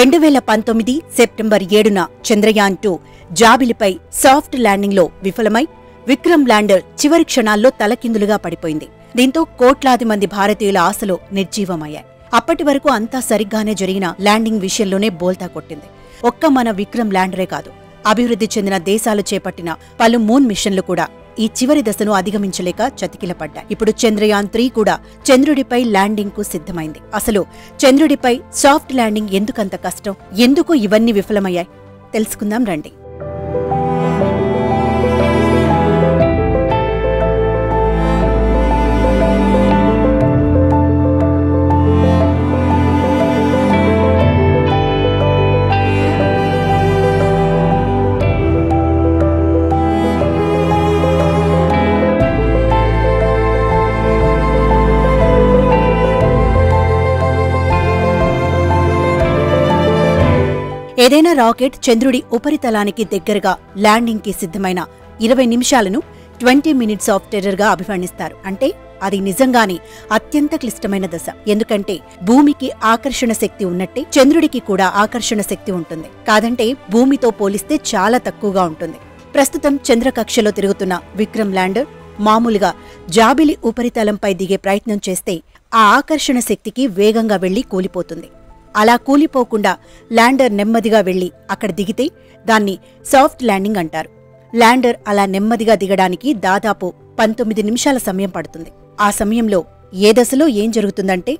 రెండు వేల పంతొమ్మిది సెప్టెంబర్ ఏడున చంద్రయాన్ టూ జాబిలిపై సాఫ్ట్ ల్యాండింగ్లో విఫలమై విక్రమ్ ల్యాండర్ చివరి క్షణాల్లో తలకిందులుగా పడిపోయింది దీంతో కోట్లాది మంది భారతీయుల ఆశలు నిర్జీవమయ్యాయి అప్పటి వరకు అంతా సరిగ్గానే జరిగిన ల్యాండింగ్ విషయంలోనే బోల్తా కొట్టింది ఒక్క మన విక్రమ్ ల్యాండరే కాదు అభివృద్ధి చెందిన దేశాలు చేపట్టిన పలు మూన్ మిషన్లు కూడా ఈ చివరి దశను అధిగమించలేక చతికిలపడ్డాయి ఇప్పుడు చంద్రయాన్ త్రీ కూడా చంద్రుడిపై ల్యాండింగ్ కు సిద్ధమైంది అసలు చంద్రుడిపై సాఫ్ట్ ల్యాండింగ్ ఎందుకంత కష్టం ఎందుకు ఇవన్నీ విఫలమయ్యాయి తెలుసుకుందాం రండి ఏదైనా రాకెట్ చంద్రుడి ఉపరితలానికి దగ్గరగా ల్యాండింగ్ కి సిద్ధమైన ఇరవై నిమిషాలను ట్వంటీ మినిట్స్ ఆఫ్ టెర్రర్ గా అభివర్ణిస్తారు అంటే అది నిజంగానే అత్యంత క్లిష్టమైన దశ ఎందుకంటే భూమికి ఆకర్షణ శక్తి ఉన్నట్టే చంద్రుడికి కూడా ఆకర్షణ శక్తి ఉంటుంది కాదంటే భూమితో పోలిస్తే చాలా తక్కువగా ఉంటుంది ప్రస్తుతం చంద్రకక్షలో తిరుగుతున్న విక్రమ్ ల్యాండర్ మామూలుగా జాబిలి ఉపరితలంపై దిగే ప్రయత్నం చేస్తే ఆ ఆకర్షణ శక్తికి వేగంగా వెళ్లి కూలిపోతుంది అలా కూలిపోకుండా ల్యాండర్ నెమ్మదిగా వెళ్లి అక్కడ దిగితే దాన్ని సాఫ్ట్ ల్యాండింగ్ అంటారు ల్యాండర్ అలా నెమ్మదిగా దిగడానికి దాదాపు పంతొమ్మిది నిమిషాల సమయం పడుతుంది ఆ సమయంలో ఏ దశలో ఏం జరుగుతుందంటే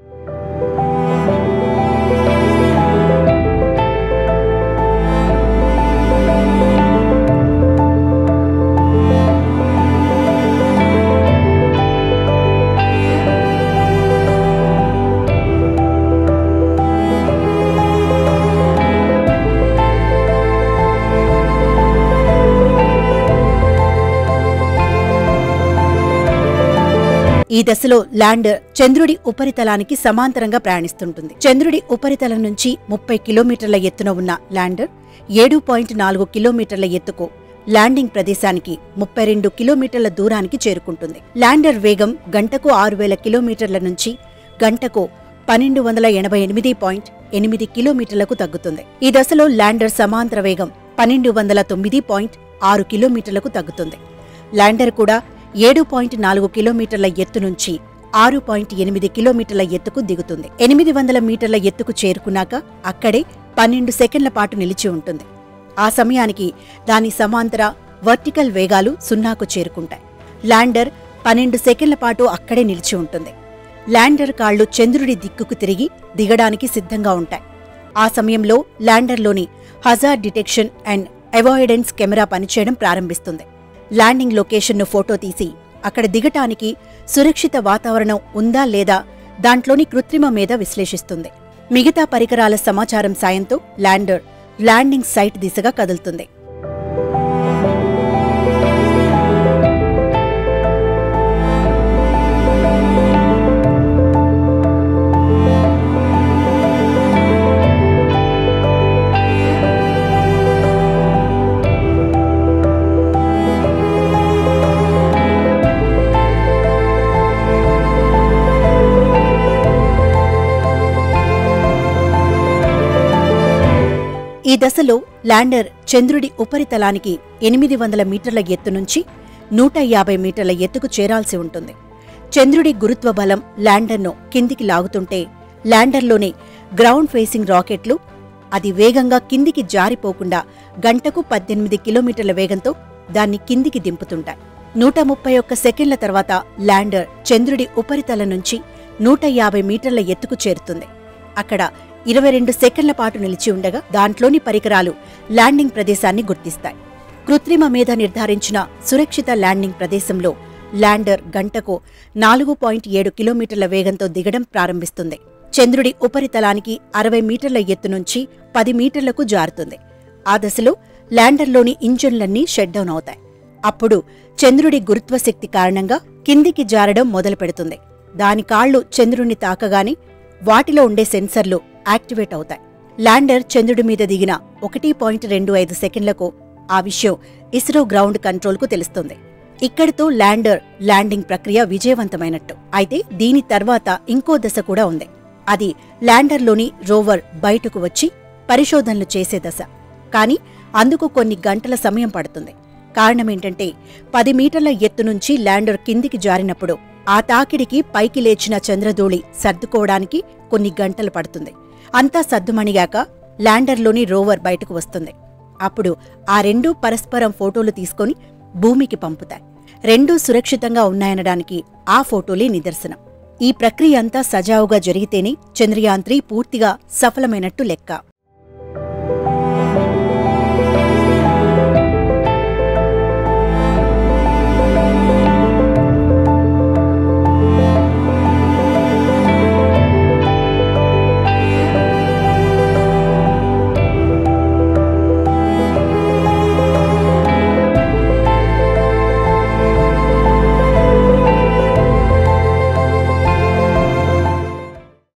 ఈ దశలో ల్యాండర్ చంద్రుడి ఉపరితలానికి సమాంతరంగా ప్రయాణిస్తుంటుంది చంద్రుడి ఉపరితలం నుంచి ముప్పై కిలోమీటర్ల ఎత్తున ఉన్న ల్యాండర్ ఏడు పాయింట్ నాలుగు కిలోమీటర్ల ఎత్తుకు ల్యాండింగ్ ప్రదేశానికి ముప్పై రెండు కిలోమీటర్ల దూరానికి చేరుకుంటుంది ల్యాండర్ వేగం గంటకు ఆరు వేల కిలోమీటర్ల నుంచి గంటకు పన్నెండు వందల ఎనభై ఎనిమిది పాయింట్ ఎనిమిది కిలోమీటర్లకు తగ్గుతుంది ఈ దశలో ల్యాండర్ సమాంతర వేగం పన్నెండు వందల తొమ్మిది పాయింట్ ఆరు కిలోమీటర్లకు తగ్గుతుంది ల్యాండర్ కూడా ఏడు పాయింట్ నాలుగు కిలోమీటర్ల ఎత్తు నుంచి ఆరు పాయింట్ ఎనిమిది కిలోమీటర్ల ఎత్తుకు దిగుతుంది ఎనిమిది వందల మీటర్ల ఎత్తుకు చేరుకున్నాక అక్కడే పన్నెండు సెకండ్ల పాటు నిలిచి ఉంటుంది ఆ సమయానికి దాని సమాంతర వర్టికల్ వేగాలు సున్నాకు చేరుకుంటాయి ల్యాండర్ పన్నెండు సెకండ్ల పాటు అక్కడే నిలిచి ఉంటుంది ల్యాండర్ కాళ్లు చంద్రుడి దిక్కుకు తిరిగి దిగడానికి సిద్ధంగా ఉంటాయి ఆ సమయంలో ల్యాండర్లోని hazard detection and avoidance camera పనిచేయడం ప్రారంభిస్తుంది ల్యాండింగ్ లొకేషన్ను ఫోటో తీసి అక్కడ దిగటానికి సురక్షిత వాతావరణం ఉందా లేదా దాంట్లోని కృత్రిమ మీద విశ్లేషిస్తుంది మిగతా పరికరాల సమాచారం సాయంతో ల్యాండర్ ల్యాండింగ్ సైట్ దిశగా కదులుతుంది ఈ దశలో ల్యాండర్ చంద్రుడి ఉపరితలానికి ఎనిమిది వందల మీటర్ల ఎత్తు నుంచి నూట యాభై మీటర్ల ఎత్తుకు చేరాల్సి ఉంటుంది చంద్రుడి గురుత్వ బలం ల్యాండర్ను కిందికి లాగుతుంటే ల్యాండర్లోని గ్రౌండ్ ఫేసింగ్ రాకెట్లు అది వేగంగా కిందికి జారిపోకుండా గంటకు పద్దెనిమిది కిలోమీటర్ల వేగంతో దాన్ని కిందికి దింపుతుంటాయి నూట ముప్పై ఒక్క సెకండ్ల తర్వాత ల్యాండర్ చంద్రుడి ఉపరితలం నుంచి నూట యాభై మీటర్ల ఎత్తుకు చేరుతుంది అక్కడ ఇరవై రెండు సెకండ్ల పాటు నిలిచి ఉండగా దాంట్లోని పరికరాలు ల్యాండింగ్ ప్రదేశాన్ని గుర్తిస్తాయి కృత్రిమ మీద నిర్ధారించిన సురక్షిత ల్యాండింగ్ ప్రదేశంలో ల్యాండర్ గంటకు నాలుగు పాయింట్ ఏడు కిలోమీటర్ల వేగంతో దిగడం ప్రారంభిస్తుంది చంద్రుడి ఉపరితలానికి అరవై మీటర్ల ఎత్తు నుంచి పది మీటర్లకు జారుతుంది ఆ దశలో ల్యాండర్లోని ఇంజన్లన్నీ షట్ డౌన్ అవుతాయి అప్పుడు చంద్రుడి గురుత్వశక్తి కారణంగా కిందికి జారడం మొదలు పెడుతుంది దాని కాళ్లు చంద్రుణ్ణి తాకగానే వాటిలో ఉండే సెన్సర్లు యాక్టివేట్ అవుతాయి ల్యాండర్ చంద్రుడి మీద దిగిన ఒకటి పాయింట్ రెండు ఐదు సెకండ్లకు ఆ విషయం ఇస్రో గ్రౌండ్ కంట్రోల్కు తెలుస్తుంది ఇక్కడితో ల్యాండర్ ల్యాండింగ్ ప్రక్రియ విజయవంతమైనట్టు అయితే దీని తర్వాత ఇంకో దశ కూడా ఉంది అది ల్యాండర్లోని రోవర్ బయటకు వచ్చి పరిశోధనలు చేసే దశ కానీ అందుకు కొన్ని గంటల సమయం పడుతుంది కారణమేంటంటే పది మీటర్ల ఎత్తు నుంచి ల్యాండర్ కిందికి జారినప్పుడు ఆ తాకిడికి పైకి లేచిన చంద్రధూళి సర్దుకోవడానికి కొన్ని గంటలు పడుతుంది అంతా సద్దుమణిగాక ల్యాండర్లోని రోవర్ బయటకు వస్తుంది అప్పుడు ఆ రెండూ పరస్పరం ఫోటోలు తీసుకొని భూమికి పంపుతాయి రెండూ సురక్షితంగా ఉన్నాయనడానికి ఆ ఫోటోలే నిదర్శనం ఈ ప్రక్రియ అంతా సజావుగా జరిగితేనే చంద్రయాన్ త్రీ పూర్తిగా సఫలమైనట్టు లెక్క